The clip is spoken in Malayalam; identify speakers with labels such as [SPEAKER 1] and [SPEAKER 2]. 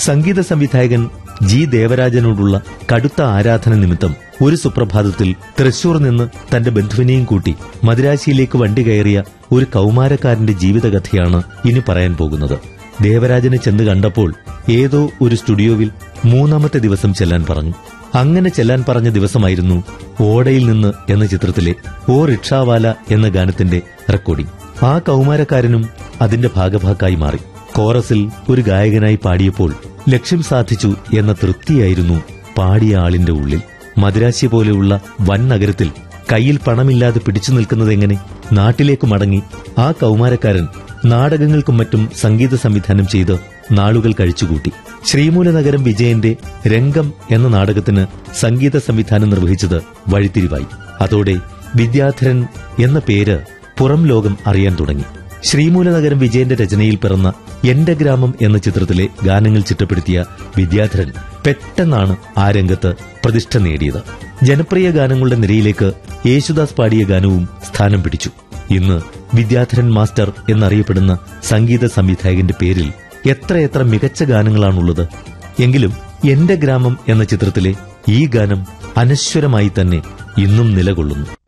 [SPEAKER 1] സംഗീത സംവിധായകൻ ജി ദേവരാജനോടുള്ള കടുത്ത ആരാധന നിമിത്തം ഒരു സുപ്രഭാതത്തിൽ തൃശൂർ നിന്ന് തന്റെ ബന്ധുവിനെയും കൂട്ടി മദിരാശിയിലേക്ക് വണ്ടി കയറിയ ഒരു കൗമാരക്കാരന്റെ ജീവിതകഥയാണ് ഇനി പറയാൻ പോകുന്നത് ദേവരാജനെ ചെന്ന് കണ്ടപ്പോൾ ഏതോ ഒരു സ്റ്റുഡിയോവിൽ മൂന്നാമത്തെ ദിവസം ചെല്ലാൻ പറഞ്ഞു അങ്ങനെ ചെല്ലാൻ പറഞ്ഞ ദിവസമായിരുന്നു ഓടയിൽ നിന്ന് എന്ന ചിത്രത്തിലെ ഓ റിക്ഷാവാല എന്ന ഗാനത്തിന്റെ റെക്കോർഡിംഗ് ആ കൗമാരക്കാരനും അതിന്റെ ഭാഗഭാക്കായി മാറി കോറസിൽ ഒരു ഗായകനായി പാടിയപ്പോൾ ലക്ഷ്യം സാധിച്ചു എന്ന തൃപ്തിയായിരുന്നു പാടിയ ആളിന്റെ ഉള്ളിൽ മദ്രാശി പോലെയുള്ള വൻ നഗരത്തിൽ കയ്യിൽ പണമില്ലാതെ പിടിച്ചു നിൽക്കുന്നതെങ്ങനെ നാട്ടിലേക്ക് മടങ്ങി ആ കൗമാരക്കാരൻ നാടകങ്ങൾക്കും മറ്റും സംഗീത സംവിധാനം ചെയ്ത് നാളുകൾ കഴിച്ചുകൂട്ടി ശ്രീമൂലനഗരം വിജയന്റെ രംഗം എന്ന നാടകത്തിന് സംഗീത സംവിധാനം നിർവഹിച്ചത് വഴിത്തിരിവായി അതോടെ വിദ്യാധരൻ എന്ന പേര് പുറം ലോകം അറിയാൻ തുടങ്ങി ശ്രീമൂലനഗരം വിജയന്റെ രചനയിൽ പിറന്ന എന്റെ ഗ്രാമം എന്ന ചിത്രത്തിലെ ഗാനങ്ങൾ ചിട്ടപ്പെടുത്തിയ വിദ്യാധരൻ പെട്ടെന്നാണ് ആ രംഗത്ത് പ്രതിഷ്ഠ നേടിയത് ജനപ്രിയ ഗാനങ്ങളുടെ നിരയിലേക്ക് യേശുദാസ് പാടിയ ഗാനവും സ്ഥാനം പിടിച്ചു ഇന്ന് വിദ്യാധരൻ മാസ്റ്റർ എന്നറിയപ്പെടുന്ന സംഗീത സംവിധായകന്റെ പേരിൽ എത്രയെത്ര മികച്ച ഗാനങ്ങളാണുള്ളത് എങ്കിലും എന്റെ ഗ്രാമം എന്ന ചിത്രത്തിലെ ഈ ഗാനം അനശ്വരമായി തന്നെ ഇന്നും നിലകൊള്ളുന്നു